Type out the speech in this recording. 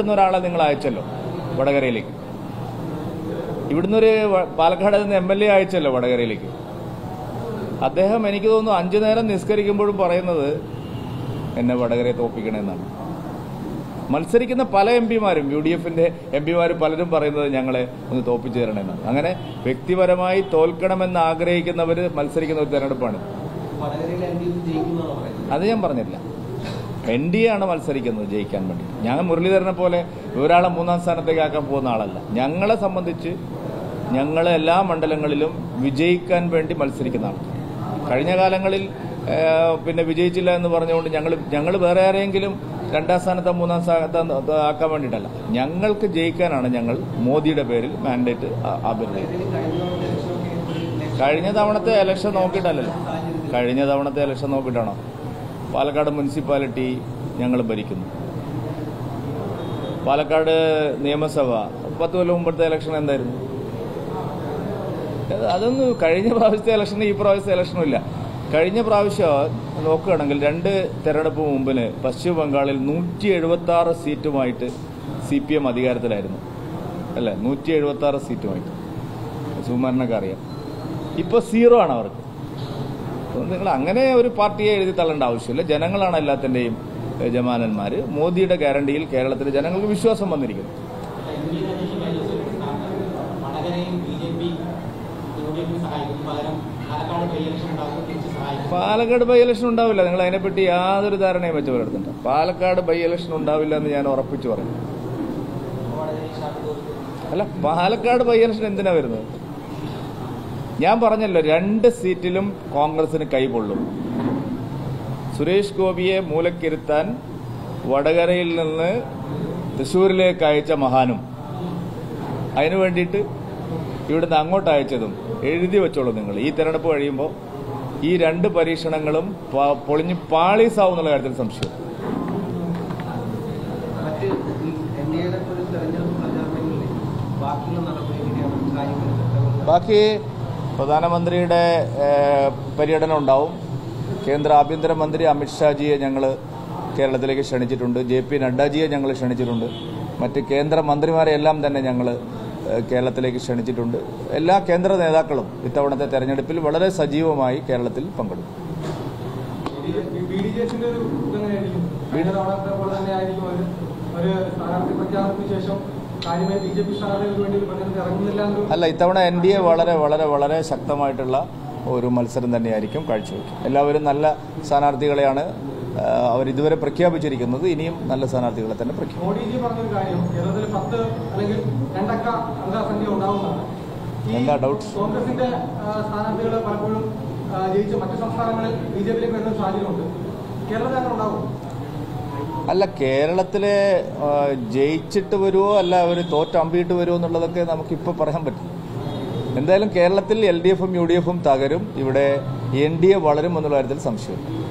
ഇവിടുന്ന് ഒരാളെ നിങ്ങൾ അയച്ചല്ലോ വടകരയിലേക്ക് ഇവിടുന്ന് ഒരു വ- പാലക്കാട് നിന്ന് എം എൽ എ അയച്ചല്ലോ വടകരയിലേക്ക് അദ്ദേഹം എനിക്ക് തോന്നുന്നു അഞ്ചു നേരം നിസ്കരിക്കുമ്പോഴും പറയുന്നത് എന്നെ വടകരയെ തോപ്പിക്കണമെന്നാണ് മത്സരിക്കുന്ന പല എം പിമാരും യു ഡി എഫിന്റെ എം പിമാരും പലരും പറയുന്നത് ഞങ്ങളെ ഒന്ന് തോപ്പിച്ചു തരണമെന്നാണ് അങ്ങനെ വ്യക്തിപരമായി തോൽക്കണമെന്ന് ആഗ്രഹിക്കുന്നവർ മത്സരിക്കുന്ന ഒരു തെരഞ്ഞെടുപ്പാണ് വടകരയിൽ എൽ ഡി എഫ് ജയിക്കുന്നതാണ് പറയുന്നത് അത് ഞാൻ പറഞ്ഞില്ല എൻ ഡി എ ആണ് മത്സരിക്കുന്നത് ജയിക്കാൻ വേണ്ടി ഞാൻ മുരളീധരനെ പോലെ ഒരാളെ മൂന്നാം സ്ഥാനത്തേക്ക് ആക്കാൻ പോകുന്ന ആളല്ല ഞങ്ങളെ സംബന്ധിച്ച് ഞങ്ങൾ എല്ലാ മണ്ഡലങ്ങളിലും വിജയിക്കാൻ വേണ്ടി മത്സരിക്കുന്ന ആൾക്കാർ കഴിഞ്ഞ കാലങ്ങളിൽ ആ, പിന്നെ വിജയിച്ചില്ല എന്ന് പറഞ്ഞുകൊണ്ട് ഞങ്ങൾ ഞങ്ങൾ വേറെ ആരെങ്കിലും രണ്ടാം സ്ഥാനത്തോ മൂന്നാം സ്ഥാനത്തോ ആക്കാൻ വേണ്ടിയിട്ടല്ല ഞങ്ങൾക്ക് ജയിക്കാനാണ് ഞങ്ങൾ മോദിയുടെ പേരിൽ മാൻഡേറ്റ് ആഭ്യർത്ഥിക്കുന്നത് ഇതിൽ കഴിഞ്ഞ തവണത്തെ ഇലക്ഷനൊക്കെ ഒരു ലക്ഷം കഴിഞ്ഞ തവണത്തെ ഇലക്ഷൻ നോക്കിയിട്ടല്ലല്ലോ കഴിഞ്ഞ തവണത്തെ ഇലക്ഷൻ നോക്കിയിട്ടാണോ പാലക്കാട് മുനിസിപ്പാലിറ്റി ഞങ്ങൾ ഭരിക്കുന്നു പാലക്കാട് നിയമസഭ പത്ത് കൊല്ലം മുമ്പത്തെ ഇലക്ഷൻ എന്തായിരുന്നു അത് അതൊന്നും കഴിഞ്ഞ പ്രാവശ്യത്തെ ഇലക്ഷനും ഈ പ്രാവശ്യത്തെ ഇലക്ഷനും ഇല്ല കഴിഞ്ഞ പ്രാവശ്യം നോക്കുകയാണെങ്കിൽ രണ്ട് തെരഞ്ഞെടുപ്പ് മുമ്പിന് പശ്ചിമ ബംഗാളിൽ നൂറ്റി എഴുപത്തി ആറ് സീറ്റുമായിട്ട് സി പി എം അധികാരത്തിലായിരുന്നു അല്ലേ നൂറ്റി എഴുപത്തി ആറ് സീറ്റുമായിട്ട് സുകുമാരനൊക്കെ അറിയാം ഇപ്പൊ സീറോ ആണ് അവർക്ക് അതുകൊണ്ട് നിങ്ങൾ അങ്ങനെ ഒരു പാർട്ടിയെ എഴുതി തള്ളേണ്ട ആവശ്യമില്ല ജനങ്ങളാണ് എല്ലാത്തിന്റെയും യജമാനന്മാര് മോദിയുടെ ഗ്യാരണ്ടിയിൽ കേരളത്തിലെ ജനങ്ങൾക്ക് വിശ്വാസം വന്നിരിക്കുന്നു വടകരയും B J P U D എഫിന് സഹായിക്കും പകരം പാലക്കാട് ബൈ ഇലക്ഷൻ ഉണ്ടാകുമ്പോൾ തിരിച്ച് സഹായിക്കും പാലക്കാട് ബൈ ഇലക്ഷൻ ഉണ്ടാവില്ല നിങ്ങൾ അതിനെപ്പറ്റി യാതൊരു ധാരണയും വെച്ച് പുലർത്തണ്ട പാലക്കാട് ബൈ ഇലക്ഷൻ ഉണ്ടാവില്ല എന്ന് ഞാൻ ഉറപ്പിച്ചു പറഞ്ഞു വടകരയിൽ ഷാഫി തോൽക്കും അല്ല പാലക്കാട് ബൈ ഇലക്ഷൻ എന്തിനാ വരുന്നത് ഞാൻ പറഞ്ഞല്ലോ രണ്ട് സീറ്റിലും കോൺഗ്രസിന് കൈകൊള്ളും സുരേഷ് ഗോപിയെ മൂലക്കിരുത്താൻ വടകരയിൽ നിന്ന് തൃശ്ശൂരിലേക്ക് അയച്ച മഹാനും അതിനു വേണ്ടിയിട്ട് ഇവിടുന്ന് അങ്ങോട്ട് അയച്ചതും എഴുതി വെച്ചോളൂ നിങ്ങൾ ഈ തെരഞ്ഞെടുപ്പ് കഴിയുമ്പോൾ ഈ രണ്ട് പരീക്ഷണങ്ങളും പ- പൊളിഞ്ഞ് പാളീസാവും എന്നുള്ള കാര്യത്തിൽ സംശയം മറ്റ് എൻ ഡി എയുടെ ഒരു തെരഞ്ഞെടുപ്പ് പ്രചാരണങ്ങളിൽ ബാക്കിയുള്ള നടപടി എങ്ങനെയാണ് കാര്യങ്ങൾ ബാക്കി പ്രധാനമന്ത്രിയുടെ ഏഹ്, പര്യടനം ഉണ്ടാവും കേന്ദ്ര ആഭ്യന്തരമന്ത്രി അമിത്ഷാജിയെ ഞങ്ങൾ കേരളത്തിലേക്ക് ക്ഷണിച്ചിട്ടുണ്ട് ജെ പി നഡ്ഡാജിയെ ഞങ്ങൾ ക്ഷണിച്ചിട്ടുണ്ട് മറ്റ് കേന്ദ്ര മന്ത്രിമാരെ എല്ലാം തന്നെ ഞങ്ങൾ കേരളത്തിലേക്ക് ക്ഷണിച്ചിട്ടുണ്ട് എല്ലാ കേന്ദ്ര നേതാക്കളും ഇത്തവണത്തെ തെരഞ്ഞെടുപ്പിൽ വളരെ സജീവമായി കേരളത്തിൽ പങ്കെടുക്കും ബി ഡി ജെ എസിന്റെ ഒരു ഇതെങ്ങനെയായിരിക്കും കഴിഞ്ഞ തവണത്തെ പോലെ തന്നെ ആയിരിക്കും ഒരു ഒരു സ്ഥാനാർത്ഥി പ്രഖ്യാപനത്തിന് ശേഷം കാര്യമായി ബി ജെ പി സ്ഥാനാർത്ഥികൾക്ക് വേണ്ടി ഒരു പ്രചരണത്തിൽ ഇറങ്ങുന്നില്ല എന്നൊരു അല്ല ഇത്തവണ എൻ ഡി എ വളരെ വളരെ വളരെ ശക്തമായിട്ടുള്ള ഒരു മത്സരം തന്നെയായിരിക്കും കാഴ്ചവെക്കും എല്ലാവരും നല്ല സ്ഥാനാർത്ഥികളെയാണ് ആ, അവർ ഇതുവരെ പ്രഖ്യാപിച്ചിരിക്കുന്നത് ഇനിയും നല്ല സ്ഥാനാർത്ഥികളെ തന്നെ പ്രഖ്യാപിക്കും മോഡിജി പറഞ്ഞൊരു കാര്യം കേരളത്തിൽ പത്ത് അല്ലെങ്കിൽ രണ്ടക്ക അംഗസംഖ്യ ഉണ്ടാവുന്നതാണ് ഈ എന്താ doubt? കോൺഗ്രസിന്റെ സ്ഥാനാർത്ഥികൾ പലപ്പോഴും ആ, ജയിച്ച് മറ്റ് സംസ്ഥാനങ്ങളിൽ ബി ജെ പിയിലേക്ക് വരുന്ന സാഹചര്യമുണ്ട് കേരളത്തിൽ അങ്ങനെ ഉണ്ടാവും അല്ല കേരളത്തിലെ ആ, ജയിച്ചിട്ട് വരുമോ അല്ല അവർ തോറ്റമ്പിയിട്ട് വരുമോ എന്നുള്ളതൊക്കെ നമുക്കിപ്പോൾ പറയാൻ പറ്റും എന്തായാലും കേരളത്തിൽ എൽ ഡി എഫും യു ഡി എഫും തകരും ഇവിടെ എൻ ഡി എ വളരും എന്നുള്ള കാര്യത്തിൽ സംശയമില്ല